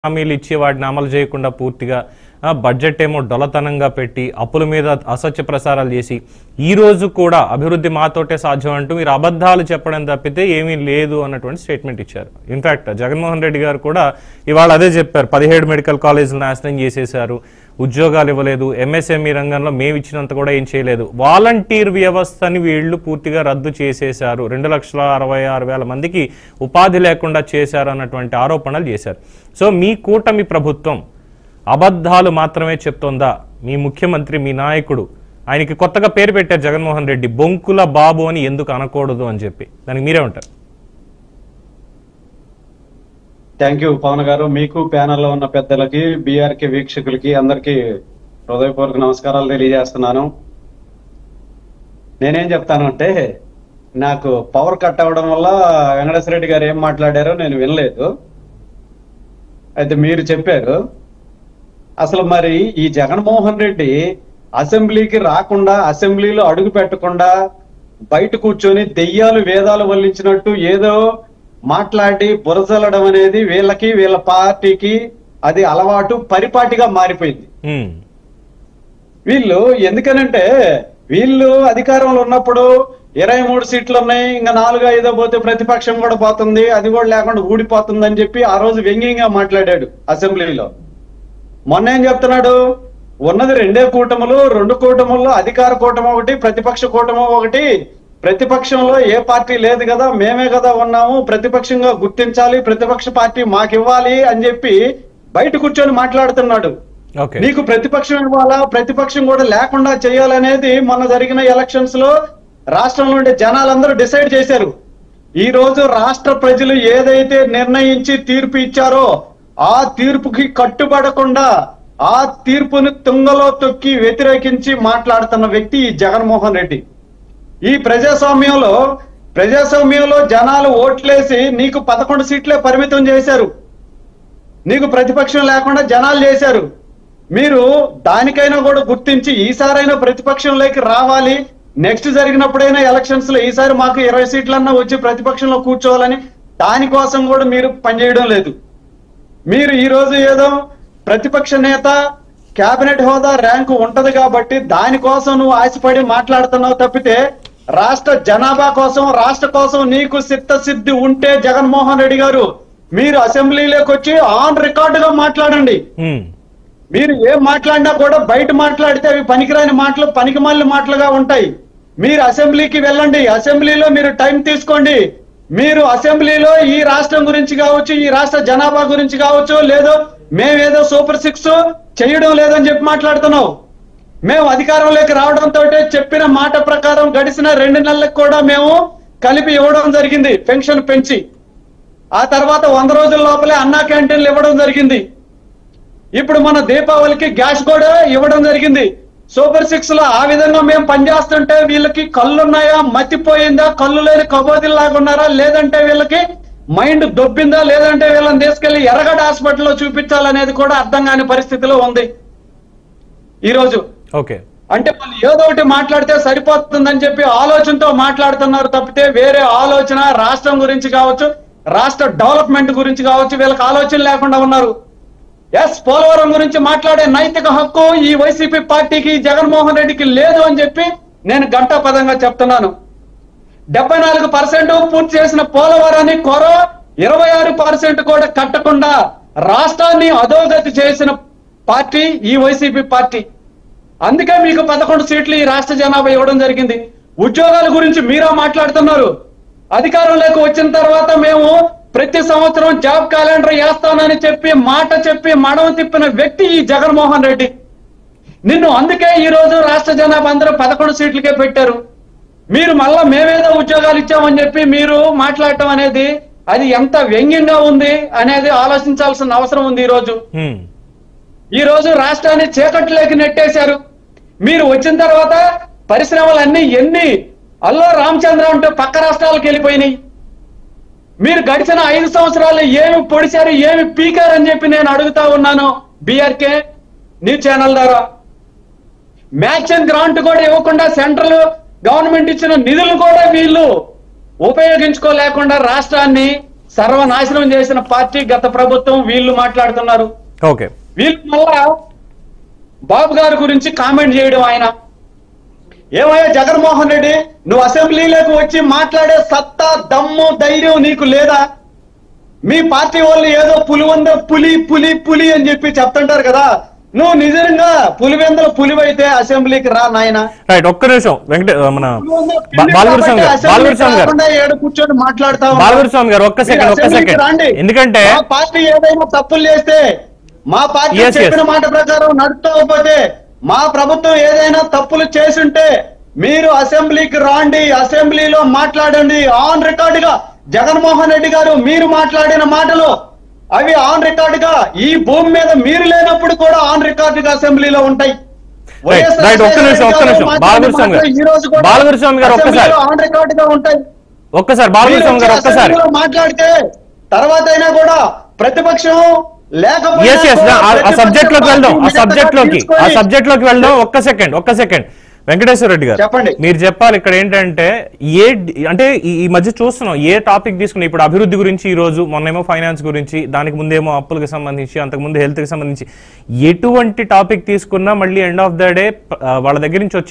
హామీలు ఇచ్చి వాటిని అమలు చేయకుండా పూర్తిగా ఆ, బడ్జెట్ ఏమో డొలతనంగా పెట్టి అప్పుల మీద అసత్య ప్రసారాలు చేసి ఈ రోజు కూడా అభివృద్ధి మాతోటే సాధ్యం అంటూ మీరు అబద్ధాలు చెప్పడం తప్పితే ఏమీ లేదు అన్నటువంటి స్టేట్మెంట్ ఇచ్చారు ఇన్ఫాక్ట్ జగన్మోహన్ రెడ్డి గారు కూడా ఇవాళ అదే చెప్పారు పదిహేడు మెడికల్ కాలేజీలు నాశనం చేసేశారు ఉద్యోగాలు ఇవ్వలేదు ఎంఎస్ఎంఈ రంగంలో మేము ఇచ్చినంత కూడా ఏం చేయలేదు వాలంటీర్ వ్యవస్థని వీళ్ళు పూర్తిగా రద్దు చేసేశారు రెండు లక్షల అరవై ఆరు వేల మందికి ఉపాధి లేకుండా చేశారు అన్నటువంటి ఆరోపణలు చేశారు సో మీ కూటమి ప్రభుత్వం అబద్ధాలు మాత్రమే చెప్తోందా మీ ముఖ్యమంత్రి మీ నాయకుడు ఆయనకి కొత్తగా పేరు పెట్టారు జగన్మోహన్ రెడ్డి బొంకుల బాబు అని ఎందుకు అనకూడదు అని చెప్పి దానికి మీరే ఉంటారు థ్యాంక్ యూ పవన్ గారు మీకు ప్యానెల్లో ఉన్న పెద్దలకి బీఆర్కే వీక్షకులకి అందరికీ హృదయపూర్వక నమస్కారాలు తెలియజేస్తున్నాను నేనేం చెప్తాను అంటే నాకు పవర్ కట్ అవ్వడం వల్ల వెంకటేశ్వర రెడ్డి గారు ఏం మాట్లాడారో నేను వినలేదు అయితే మీరు చెప్పారు అసలు మరి ఈ జగన్మోహన్ రెడ్డి అసెంబ్లీకి రాకుండా అసెంబ్లీలో అడుగు పెట్టకుండా బయట కూర్చొని దెయ్యాలు వేదాలు వల్లించినట్టు ఏదో మాట్లాడి బురజల్లడం అనేది వీళ్ళకి వీళ్ళ పార్టీకి అది అలవాటు పరిపాటిగా మారిపోయింది ఉమ్, వీళ్ళు ఎందుకనంటే వీళ్ళు అధికారంలో ఉన్నప్పుడు ఇరవై మూడు సీట్లు ఉన్నాయి ఇంకా నాలుగు ఐదో పోతే ప్రతిపక్షం కూడా పోతుంది అది కూడా లేకుండా ఊడిపోతుంది అని చెప్పి ఆ రోజు వ్యంగ్యంగా మాట్లాడాడు అసెంబ్లీలో మొన్న ఏం చెప్తున్నాడు ఉన్నది రెండే కూటములు రెండు కూటముల్లో అధికార కూటమి ఒకటి ప్రతిపక్ష కూటమి ఒకటి ప్రతిపక్షంలో ఏ పార్టీ లేదు కదా మేమే కదా ఉన్నాము ప్రతిపక్షంగా గుర్తించాలి ప్రతిపక్ష పార్టీ మాకు ఇవ్వాలి అని చెప్పి బయట కూర్చొని మాట్లాడుతున్నాడు ఓకే నీకు ప్రతిపక్షం ఇవ్వాలా ప్రతిపక్షం కూడా లేకుండా చేయాలనేది మొన్న జరిగిన ఎలక్షన్స్ లో రాష్ట్రంలో ఉండే జనాలందరూ డిసైడ్ చేశారు ఈ రోజు రాష్ట్ర ప్రజలు ఏదైతే నిర్ణయించి తీర్పు ఇచ్చారో ఆ తీర్పుకి కట్టుబడకుండా ఆ తీర్పుని తుంగలో తొక్కి వ్యతిరేకించి మాట్లాడుతున్న వ్యక్తి ఈ జగన్మోహన్ రెడ్డి ఈ ప్రజాస్వామ్యంలో ప్రజాస్వామ్యంలో జనాలు ఓట్లేసి నీకు పదకొండు సీట్లే పరిమితం చేశారు నీకు ప్రతిపక్షం లేకుండా జనాలు చేశారు మీరు దానికైనా కూడా గుర్తించి ఈసారైనా ప్రతిపక్షంలోకి రావాలి నెక్స్ట్ జరిగినప్పుడైనా ఎలక్షన్స్ లో ఈసారి మాకు ఇరవై సీట్లన్నా వచ్చి ప్రతిపక్షంలో కూర్చోవాలని దానికోసం కూడా మీరు పనిచేయడం లేదు మీరు ఈ రోజు ఏదో ప్రతిపక్ష నేత కేబినెట్ హోదా ర్యాంకు ఉంటది కాబట్టి దానికోసం నువ్వు ఆశపడి మాట్లాడుతున్నావు తప్పితే రాష్ట్ర జనాభా కోసం రాష్ట్ర కోసం నీకు సిద్ధసిద్ధి ఉంటే జగన్మోహన్ రెడ్డి గారు మీరు అసెంబ్లీలోకి వచ్చి ఆన్ రికార్డుగా మాట్లాడండి ఉమ్, మీరు ఏం మాట్లాడినా కూడా బయట మాట్లాడితే అవి పనికిరాని మాటలు పనికిమాలిన మాటలుగా ఉంటాయి మీరు అసెంబ్లీకి వెళ్ళండి అసెంబ్లీలో మీరు టైం తీసుకోండి మీరు అసెంబ్లీలో ఈ రాష్ట్రం గురించి కావచ్చు ఈ రాష్ట్ర జనాభా గురించి కావచ్చు లేదో మేమేదో సూపర్ సిక్స్ చేయడం లేదని చెప్పి మాట్లాడుతున్నావు మేము అధికారంలోకి రావడంతో చెప్పిన మాట ప్రకారం గడిచిన రెండు నెలలకు కూడా మేము కలిపి ఇవ్వడం జరిగింది పెన్షన్ పెంచి ఆ తర్వాత వంద రోజుల లోపలే అన్నా క్యాంటీన్లు ఇవ్వడం జరిగింది ఇప్పుడు మన దీపావళికి గ్యాస్ కూడా ఇవ్వడం జరిగింది సూపర్ సిక్స్ లో ఆ విధంగా మేము పనిచేస్తుంటే వీళ్ళకి కళ్ళున్నాయా మతిపోయిందా కళ్ళు లేని కబోదిల్లాగా ఉన్నారా లేదంటే వీళ్ళకి మైండ్ దొబ్బిందా లేదంటే వీళ్ళని తీసుకెళ్లి ఎర్రగడ్డ హాస్పిటల్లో చూపించాలనేది కూడా అర్థం కాని పరిస్థితిలో ఉంది ఈ రోజు ఓకే అంటే వాళ్ళు ఏదో ఒకటి మాట్లాడితే సరిపోతుందని చెప్పి ఆలోచనతో మాట్లాడుతున్నారు తప్పితే వేరే ఆలోచన రాష్ట్రం గురించి కావచ్చు రాష్ట్ర డెవలప్మెంట్ గురించి కావచ్చు వీళ్ళకి ఆలోచన లేకుండా ఉన్నారు ఎస్ పోలవరం గురించి మాట్లాడే నైతిక హక్కు ఈ వైసీపీ పార్టీకి జగన్మోహన్ రెడ్డికి లేదు అని చెప్పి నేను గంటాపదంగా చెప్తున్నాను డెబ్బై నాలుగు పర్సెంట్ పూర్తి చేసిన పోలవరాన్ని కొర ఇరవై ఆరు పర్సెంట్ కూడా కట్టకుండా రాష్ట్రాన్ని అధోగతి చేసిన పార్టీ ఈ వైసీపీ పార్టీ అందుకే మీకు పదకొండు సీట్లు ఈ రాష్ట్ర జనాభా ఇవ్వడం జరిగింది ఉద్యోగాల గురించి మీరే మాట్లాడుతున్నారు అధికారంలోకి వచ్చిన తర్వాత మేము ప్రతి సంవత్సరం జాబ్ క్యాలెండర్ వేస్తానని చెప్పి మాట చెప్పి మడమ తిప్పిన వ్యక్తి ఈ జగన్మోహన్ రెడ్డి నిన్ను అందుకే ఈ రోజు రాష్ట్ర జనాభా అందరూ పదకొండు సీట్లకే పెట్టారు మీరు మళ్ళా మేమేదో ఉద్యోగాలు ఇచ్చామని చెప్పి మీరు మాట్లాడటం అనేది అది ఎంత వ్యంగ్యంగా ఉంది అనేది ఆలోచించాల్సిన అవసరం ఉంది ఈ రోజు ఉమ్, ఈ రోజు రాష్ట్రాన్ని చీకట్లోకి నెట్టేశారు మీరు వచ్చిన తర్వాత పరిశ్రమలన్నీ ఎన్ని అల్లో రామచంద్ర ఉంటే పక్క రాష్ట్రాలకు వెళ్ళిపోయినాయి మీరు గడిచిన ఐదు సంవత్సరాలు ఏమి పొడిచారు ఏమి పీకారు అని చెప్పి నేను అడుగుతా ఉన్నాను బీఆర్కే న్యూస్ ఛానల్ ద్వారా మ్యాక్సిన్ గ్రాంట్ కూడా ఇవ్వకుండా సెంట్రల్ గవర్నమెంట్ ఇచ్చిన నిధులు కూడా వీళ్ళు ఉపయోగించుకోలేకుండా రాష్ట్రాన్ని సర్వనాశనం చేసిన పార్టీ గత ప్రభుత్వం వీళ్ళు మాట్లాడుతున్నారు ఓకే వీళ్ళు మళ్ళా బాబు గారి గురించి కామెంట్ చేయడం ఆయన ఏమయ్యా జగన్మోహన్ రెడ్డి నువ్వు అసెంబ్లీలోకి వచ్చి మాట్లాడే సత్తా దమ్ము ధైర్యం నీకు లేదా మీ పార్టీ వాళ్ళు ఏదో పులివంద పులి పులి పులి అని చెప్పి చెప్తుంటారు కదా నువ్వు నిజంగా పులివెందుల పులివైతే అసెంబ్లీకి రా నాయనా రైట్ ఒక్క నిమిషం వెంకట మన పులివెందుల బా- పిల్లి బాలగురు స్వామి కాబట్టి గారు బాలగురు అసెంబ్లీకి స్వామి గారు రాకుండా ఏడు కూర్చొని మాట్లాడతా ఉన్నావు. బాలగురు స్వామి గారు ఒక్క సెకండ్ మీరు ఒక్క అసెంబ్లీకి సెకండ్ రండి. ఎందుకంటే మా పార్టీ ఏదైనా తప్పులు చేస్తే మా పార్టీ Yes, yes. చెప్పిన మాట ప్రకారం నడుచుకోకపోతే మా ప్రభుత్వం ఏదైనా తప్పులు చేసుంటే మీరు అసెంబ్లీకి రాండి అసెంబ్లీలో మాట్లాడండి ఆన్ రికార్డ్ గా జగన్మోహన్ రెడ్డి గారు మీరు మాట్లాడిన మాటలు అవి ఆన్ రికార్డ్ గా ఈ భూమి మీద మీరు లేనప్పుడు కూడా ఆన్ రికార్డ్ గా అసెంబ్లీలో ఉంటాయి Right, right, ఒక్క నిమిషం, ఒక్క నిమిషం. బాలగురు స్వామి గారు. బాలగురు స్వామి గారు ఒక్కసారి. ఆన్ రికార్డ్ గా ఉంటాయి ఒక్కసారి బాలగురు స్వామి గారు మీరు ఒక్కసారి అసెంబ్లీలో మాట్లాడితే తర్వాత అయినా కూడా ప్రతిపక్షం లేకపోయినా ఎస్ ఎస్ కూడా ఆ ప్రతిపక్ష సబ్జెక్ట్ లోకి వెళ్దాం ఆ పార్టీ సబ్జెక్ట్ లోకి ఆ తీసుకొని- సబ్జెక్ట్ లోకి వెళ్దాం ఒక్క సెకండ్ ఒక్క సెకండ్ వెంకటేశ్వర రెడ్డి గారు చెప్పండి. మీరు చెప్పాలి ఇక్కడ ఏంటంటే ఏ అంటే ఈ- ఈ మధ్య చూస్తున్నాం ఏ టాపిక్ తీసుకుని ఇప్పుడు అభివృద్ధి గురించి ఈ రోజు మొన్నేమో ఫైనాన్స్ గురించి దానికి ముందేమో అప్పులకు సంబంధించి అంతకు ముందు హెల్త్ కి సంబంధించి ఎటువంటి టాపిక్ తీసుకున్నా మళ్ళీ ఎండ్ ఆఫ్ ద డే వాళ్ళ దగ్గర నుంచి వచ్చే